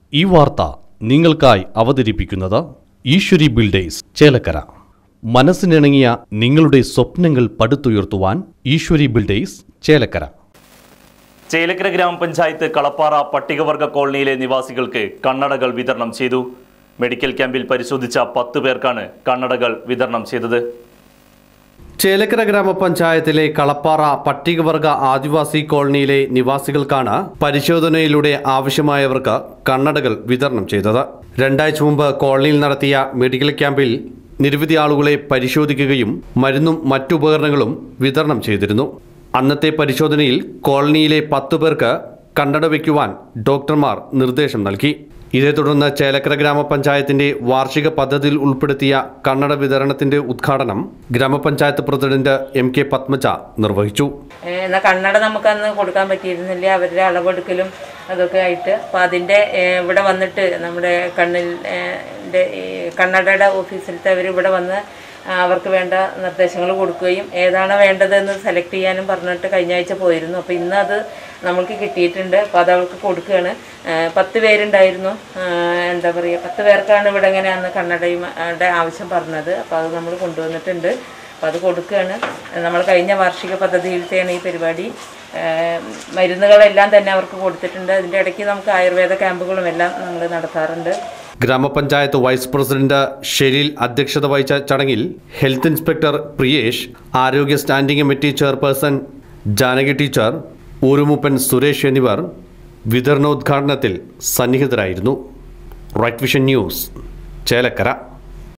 ഈ വാർത്ത നിങ്ങൾക്കായി അവതരിപ്പിക്കുന്നത് ഈശ്വരി ബിൽഡേഴ്സ് ചേലക്കര മനസ്സിനിണങ്ങിയ നിങ്ങളുടെ സ്വപ്നങ്ങൾ പടുത്തുയർത്തുവാൻ ഈശ്വരി ബിൽഡേഴ്സ് ചേലക്കര ചേലക്കര ഗ്രാമപഞ്ചായത്ത് കളപ്പാറ പട്ടികവർഗ കോളനിയിലെ നിവാസികൾക്ക് കണ്ണടകൾ വിതരണം ചെയ്തു മെഡിക്കൽ ക്യാമ്പിൽ പരിശോധിച്ച പത്ത് പേർക്കാണ് കണ്ണടകൾ വിതരണം ചെയ്തത് ചേലക്കര ഗ്രാമപഞ്ചായത്തിലെ കളപ്പാറ പട്ടികവർഗ ആദിവാസി കോളനിയിലെ നിവാസികൾക്കാണ് പരിശോധനയിലൂടെ ആവശ്യമായവർക്ക് കണ്ണടകൾ വിതരണം ചെയ്തത് രണ്ടാഴ്ച മുമ്പ് കോളനിയിൽ നടത്തിയ മെഡിക്കൽ ക്യാമ്പിൽ നിരവധി ആളുകളെ പരിശോധിക്കുകയും മരുന്നും മറ്റുപകരണങ്ങളും വിതരണം ചെയ്തിരുന്നു അന്നത്തെ പരിശോധനയിൽ കോളനിയിലെ പത്തു പേർക്ക് കണ്ണട വയ്ക്കുവാൻ ഡോക്ടർമാർ നിർദ്ദേശം നൽകി ഇതേ തുടർന്ന് ചേലക്കര ഗ്രാമപഞ്ചായത്തിന്റെ വാർഷിക പദ്ധതിയിൽ ഉൾപ്പെടുത്തിയ കണ്ണട വിതരണത്തിന്റെ ഉദ്ഘാടനം ഗ്രാമപഞ്ചായത്ത് പ്രസിഡന്റ് എം കെ പത്മജ നിർവഹിച്ചു ഏഹ് എന്നാ കണ്ണട നമുക്ക് അന്ന് കൊടുക്കാൻ പറ്റിയിരുന്നില്ല അവരുടെ അളവെടുക്കലും അതൊക്കെ ആയിട്ട് അപ്പോൾ അതിൻ്റെ ഏഹ് ഇവിടെ വന്നിട്ട് നമ്മുടെ കണ്ണിൽ ഏഹ് ന്റെ ഈ കണ്ണടയുടെ ഓഫീസിലത്തെ അവർ ഇവിടെ വന്ന് ആ, അവർക്ക് വേണ്ട നിർദ്ദേശങ്ങൾ കൊടുക്കുകയും ഏതാണ് വേണ്ടതെന്ന് സെലക്ട് ചെയ്യാനും പറഞ്ഞിട്ട് കഴിഞ്ഞ ആഴ്ച പോയിരുന്നു അപ്പോൾ ഇന്ന് അത് നമ്മൾക്ക് കിട്ടിയിട്ടുണ്ട് അപ്പോൾ അത് അവർക്ക് കൊടുക്കുകയാണ് ഏഹ് പത്ത് പേരുണ്ടായിരുന്നു ഏഹ് എന്താ പറയുക പത്ത് പേർക്കാണ് ഇവിടെ ഇങ്ങനെ അന്ന് കണ്ണടയും ടെ ആവശ്യം പറഞ്ഞത് അപ്പോൾ അത് നമ്മൾ കൊണ്ടുവന്നിട്ടുണ്ട് അപ്പോൾ അത് കൊടുക്കുകയാണ് നമ്മൾ കഴിഞ്ഞ വാർഷിക പദ്ധതിയിലത്തെയാണ് ഈ പരിപാടി ഏഹ് മരുന്നുകളെല്ലാം തന്നെ അവർക്ക് കൊടുത്തിട്ടുണ്ട് അതിൻ്റെ ഇടയ്ക്ക് നമുക്ക് ആയുർവേദ ക്യാമ്പുകളും എല്ലാം നമ്മൾ നടത്താറുണ്ട് ഗ്രാമപഞ്ചായത്ത് വൈസ് പ്രസിഡന്റ് ഷെരീൽ അധ്യക്ഷത വഹിച്ച ചടങ്ങിൽ ഹെൽത്ത് ഇൻസ്പെക്ടർ പ്രിയേഷ് ആരോഗ്യ standing committee chairperson Janaki teacher ഊരുമുപ്പൻ സുരേഷ് എന്നിവർ വിതരണോദ്ഘാടനത്തിൽ സന്നിഹിതരായിരുന്നു റൈറ്റ് വിഷൻ ന്യൂസ് ചേലക്കര